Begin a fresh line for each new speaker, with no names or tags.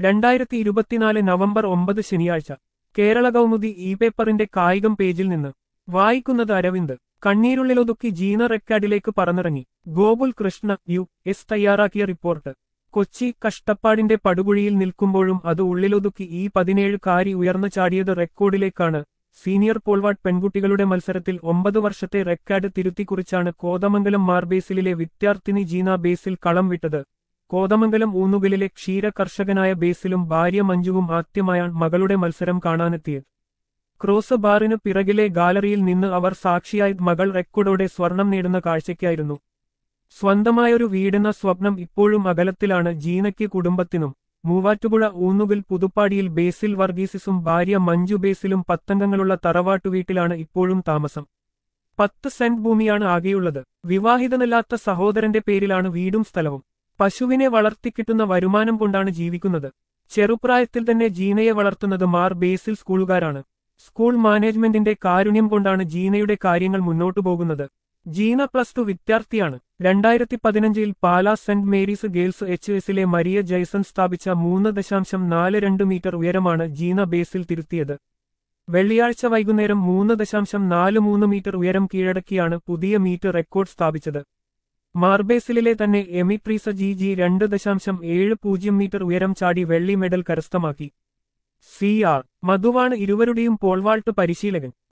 രണ്ടായിരത്തി ഇരുപത്തിനാല് നവംബർ ഒമ്പത് ശനിയാഴ്ച കേരള കൗമുദി ഇ പേപ്പറിന്റെ കായികം പേജിൽ നിന്ന് വായിക്കുന്നത് അരവിന്ദ് കണ്ണീരുള്ളിലൊതുക്കി ജീന റെക്കാർഡിലേക്ക് പറന്നിറങ്ങി ഗോകുൽ കൃഷ്ണ യു എസ് തയ്യാറാക്കിയ റിപ്പോർട്ട് കൊച്ചി കഷ്ടപ്പാടിന്റെ പടുകുഴിയിൽ നിൽക്കുമ്പോഴും അത് ഉള്ളിലൊതുക്കി ഈ പതിനേഴ് കാരി ഉയർന്നു ചാടിയത് റെക്കോർഡിലേക്കാണ് സീനിയർ പോൾവാട്ട് പെൺകുട്ടികളുടെ മത്സരത്തിൽ ഒമ്പത് വർഷത്തെ റെക്കാർഡ് തിരുത്തിക്കുറിച്ചാണ് കോതമംഗലം മാർബേസിലെ വിദ്യാർത്ഥിനി ജീന ബേസിൽ കളം വിട്ടത് കോതമംഗലം ഊന്നുകലിലെ ക്ഷീര കർഷകനായ ബേസിലും ഭാര്യ മഞ്ജുവും ആദ്യമായാണ് മകളുടെ മത്സരം കാണാനെത്തിയത് ക്രോസ് ബാറിനു പിറകിലെ ഗാലറിയിൽ നിന്ന് അവർ സാക്ഷിയായി മകൾ റെക്കോർഡോടെ സ്വർണം നേടുന്ന കാഴ്ചയ്ക്കായിരുന്നു സ്വന്തമായൊരു വീടെന്ന സ്വപ്നം ഇപ്പോഴും അകലത്തിലാണ് ജീനയ്ക്ക് കുടുംബത്തിനും മൂവാറ്റുപുഴ ഊന്നുകിൽ പുതുപ്പാടിയിൽ ബേസിൽ വർഗീസിസും ഭാര്യ മഞ്ജു ബേസിലും പത്തംഗങ്ങളുള്ള തറവാട്ടുവീട്ടിലാണ് ഇപ്പോഴും താമസം പത്ത് സെന്റ് ഭൂമിയാണ് ആകെയുള്ളത് വിവാഹിതനല്ലാത്ത സഹോദരന്റെ പേരിലാണ് വീടും സ്ഥലവും പശുവിനെ വളർത്തിക്കിട്ടുന്ന വരുമാനം കൊണ്ടാണ് ജീവിക്കുന്നത് ചെറുപ്രായത്തിൽ തന്നെ ജീനയെ വളർത്തുന്നത് മാർ ബേസിൽ സ്കൂളുകാരാണ് സ്കൂൾ മാനേജ്മെന്റിന്റെ കാരുണ്യം കൊണ്ടാണ് ജീനയുടെ കാര്യങ്ങൾ മുന്നോട്ടു പോകുന്നത് ജീന പ്ലസ് ടു വിദ്യാർത്ഥിയാണ് രണ്ടായിരത്തി പതിനഞ്ചിൽ Pala Saint Mary's Girls H എസിലെ മരിയ ജയ്സൺ സ്ഥാപിച്ച മൂന്ന് ദശാംശം നാല് രണ്ട് മീറ്റർ ഉയരമാണ് ജീന ബേസിൽ തിരുത്തിയത് വെള്ളിയാഴ്ച വൈകുന്നേരം മൂന്ന് ദശാംശം നാല് മൂന്ന് മീറ്റർ ഉയരം കീഴടക്കിയാണ് പുതിയ മീറ്റർ റെക്കോർഡ് സ്ഥാപിച്ചത് മാർബേസിലെ തന്നെ എമിട്രീസ ജി ജി രണ്ട് ദശാംശം ഏഴ് പൂജ്യം മീറ്റർ ഉയരം ചാടി വെള്ളി മെഡൽ കരസ്ഥമാക്കി സി ആർ മധുവാണ് ഇരുവരുടെയും പോൾവാൾട്ട് പരിശീലകൻ